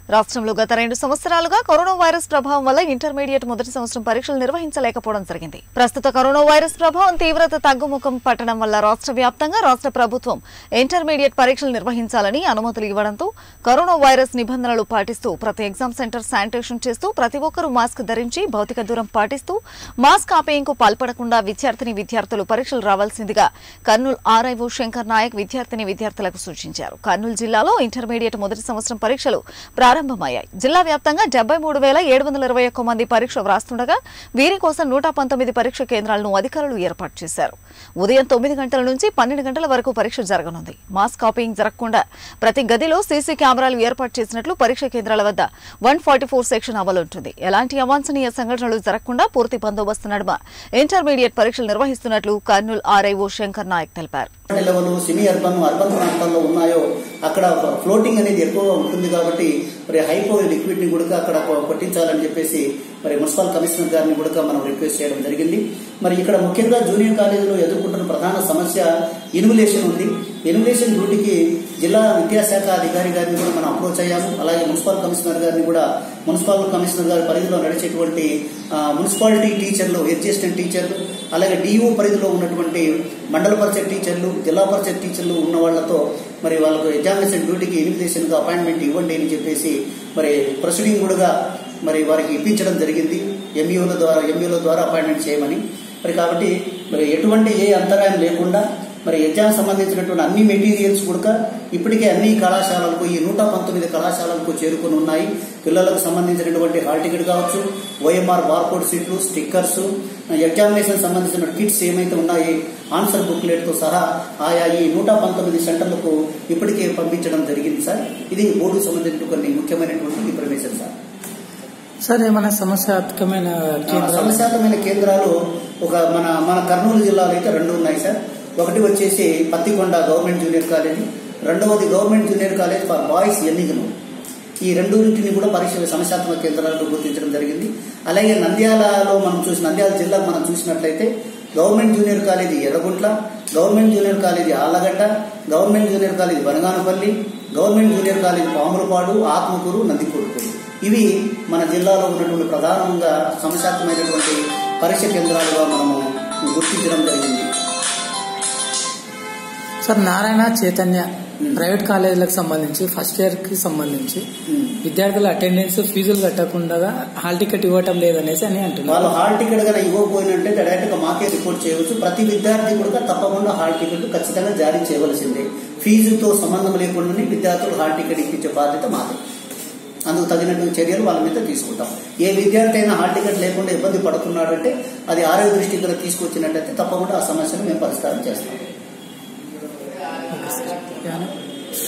రాష్ట్రంలో గత రెండు సంవత్సరాలుగా కరోనా వైరస్ ప్రభావం వల్ల ఇంటర్మీడియట్ మొదటి సంవత్సరం పరీక్షలు నిర్వహించలేకపోవడం జరిగింది ప్రస్తుత కరోనా వైరస్ ప్రభావం తీవ్రత తగ్గుముఖం పట్టడం వల్ల రాష్ట్ర వ్యాప్తంగా రాష్ట్ర ప్రభుత్వం ఇంటర్మీడియట్ పరీక్షలు నిర్వహించాలని అనుమతులు ఇవ్వడంతో కరోనా వైరస్ నిబంధనలు పాటిస్తూ ప్రతి ఎగ్జామ్ సెంటర్ శానిటేషన్ చేస్తూ ప్రతి ఒక్కరూ మాస్క్ ధరించి భౌతిక దూరం పాటిస్తూ మాస్క్ ఆపేయంకు పాల్పడకుండా విద్యార్థిని విద్యార్థులు పరీక్షలు రావాల్సిందిగా కర్నూలు ఆర్ఐఓ శంకర్ నాయక్ విద్యార్థిని విద్యార్థులకు సూచించారు కర్నూలు జిల్లాలో ఇంటర్మీడియట్ మొదటి సంవత్సరం పరీక్షలు ప్రారంభమయ్యాయి జిల్లా వ్యాప్తంగా డెబ్బై మూడు వేల ఏడు వందల ఇరవై ఒక్క మంది పరీక్ష వ్రాస్తుండగా వీరి కోసం నూట పంతొమ్మిది పరీక్ష కేంద్రాలను అధికారులు ఏర్పాటు చేశారు ఉదయం తొమ్మిది గంటల నుంచి పన్నెండు గంటల వరకు పరీక్ష జరగనుంది మాస్ కాపీయింగ్ జరగకుండా ప్రతి గదిలో సీసీ కెమెరాలు ఏర్పాటు చేసినట్లు పరీక్ష కేంద్రాల వద్ద వన్ ఫార్టీ ఫోర్ సెక్షన్ అమలుంటుంది ఎలాంటి అవాంఛనీయ సంఘటనలు జరగకుండా పూర్తి బందోబస్తు నడుమ ఇంటర్మీడియట్ పరీక్షలు నిర్వహిస్తున్నట్లు కర్నూలు ఆర్ఐఓ శంకర్ నాయక్ తెలిపారు లెవెల్ సెమీ అర్బన్ అర్బన్ ప్రాంతాల్లో ఉన్నాయో అక్కడ ఫ్లోటింగ్ అనేది ఎక్కువగా ఉంటుంది కాబట్టి మరి హైపో లిక్విడ్ ని కూడా అక్కడ కొట్టించాలని చెప్పేసి మరి మున్సిపల్ కమిషనర్ గారిని కూడా మనం రిక్వెస్ట్ చేయడం జరిగింది మరి ఇక్కడ ముఖ్యంగా జూనియర్ కాలేజీలో ఎదుర్కొంటున్న ప్రధాన సమస్య ఇన్విలేషన్ ఉంది ఇన్విలేషన్ డ్యూటీకి జిల్లా విద్యాశాఖ అధికారి గారిని కూడా మనం అప్రోచ్ అయ్యాము అలాగే మున్సిపల్ కమిషనర్ గారిని కూడా మున్సిపల్ కమిషనర్ గారి పరిధిలో నడిచేటువంటి ఆ, మున్సిపాలిటీ టీచర్లు అసిస్టెంట్ టీచర్లు అలాగే డిఓ పరిధిలో ఉన్నటువంటి మండల పరిషత్ టీచర్లు జిల్లా పరిషత్ టీచర్లు ఉన్న వాళ్ళతో మరి వాళ్ళకు ఎగ్జామినేషన్ డ్యూటీకి ఇన్విటేషన్ గా అపాయింట్మెంట్ ఇవ్వండి అని చెప్పేసి మరి ప్రొసీడింగ్ కూడా మరి వారికి ఇప్పించడం జరిగింది ఎంఈఓల ద్వారా ఎంఈఓల ద్వారా అపాయింట్మెంట్ చేయమని మరి కాబట్టి మరి ఎటువంటి ఏ అంతరాయం లేకుండా మరి ఎగ్జామ్ సంబంధించినటువంటి అన్ని మెటీరియల్స్ కూడా ఇప్పటికే అన్ని కళాశాలలకు ఈ నూట పంతొమ్మిది కళాశాలలకు చేరుకుని ఉన్నాయి పిల్లలకు సంబంధించినటువంటి హాల్ టికెట్ కావచ్చు ఓఎంఆర్ బార్కోడ్ సీట్లు స్టిక్కర్స్ ఎగ్జామినేషన్ సంబంధించిన కిట్స్ ఏమైతే ఉన్నాయి ఆన్సర్ బుక్లెట్ తో సహా ఆయా ఈ నూట పంతొమ్మిది సెంటర్లకు ఇప్పటికే పంపించడం జరిగింది సార్ ఇది బోర్డుకు సంబంధించిన కొన్ని ముఖ్యమైనటువంటి ఇన్ఫర్మేషన్ సార్ సార్ ఏమైనా సమస్యాత్మకమైన కేంద్రాలు సమస్యాత్మకమైన కేంద్రాలు ఒక మన మన కర్నూలు జిల్లాలో అయితే రెండు ఉన్నాయి సార్ ఒకటి వచ్చేసి పత్తికొండ గవర్నమెంట్ జూనియర్ కాలేజ్ రెండవది government junior college for boys ఎన్నికలు ఈ రెండింటిని కూడా పరీక్ష సమస్యాత్మక కేంద్రాలు గుర్తించడం జరిగింది అలాగే నంద్యాలలో మనం చూసి నంద్యాల జిల్లాకు మనం చూసినట్లయితే government junior college Erraguntla government junior college Allagadda government junior college Banaganapalli government junior college Pamulapadu Atmakur Nandikotkur ఇవి మన జిల్లాలో ఉన్నటువంటి ప్రధానంగా సమస్యాత్మకమైనటువంటి పరీక్ష కేంద్రాలుగా మనము గుర్తించడం జరిగింది సార్ నారాయణ చైతన్య ప్రైవేట్ కాలేజీలకు సంబంధించి ఫస్ట్ ఇయర్ కి సంబంధించి విద్యార్థుల అటెండెన్స్ ఫీజులు కట్టకుండా హాల్ టికెట్ ఇవ్వటం లేదనేసి అని అంటున్నారు వాళ్ళు హాల్ టికెట్ కనుక ఇవ్వకపోయినట్టే డైరెక్ట్ గా మాకే రిపోర్ట్ చేయవచ్చు ప్రతి విద్యార్థి కూడా తప్పకుండా హాల్ టికెట్ ఖచ్చితంగా జారీ చేయవలసిందే ఫీజుతో సంబంధం లేకుండానే విద్యార్థులు హాల్ టికెట్ ఇప్పించే బాధ్యత మాదే అందుకు తగినటువంటి చర్యలు వాళ్ళ మీద తీసుకుంటాం ఏ విద్యార్థి అయినా హాల్ టికెట్ లేకుండా ఇబ్బంది పడుతున్నాడంటే అది ఆరోగ్య దృష్టి కనుక తీసుకొచ్చినట్టయితే తప్పకుండా ఆ సమస్యను మేము పరిష్కారం చేస్తాం ఓకే సార్. ఏమైనా?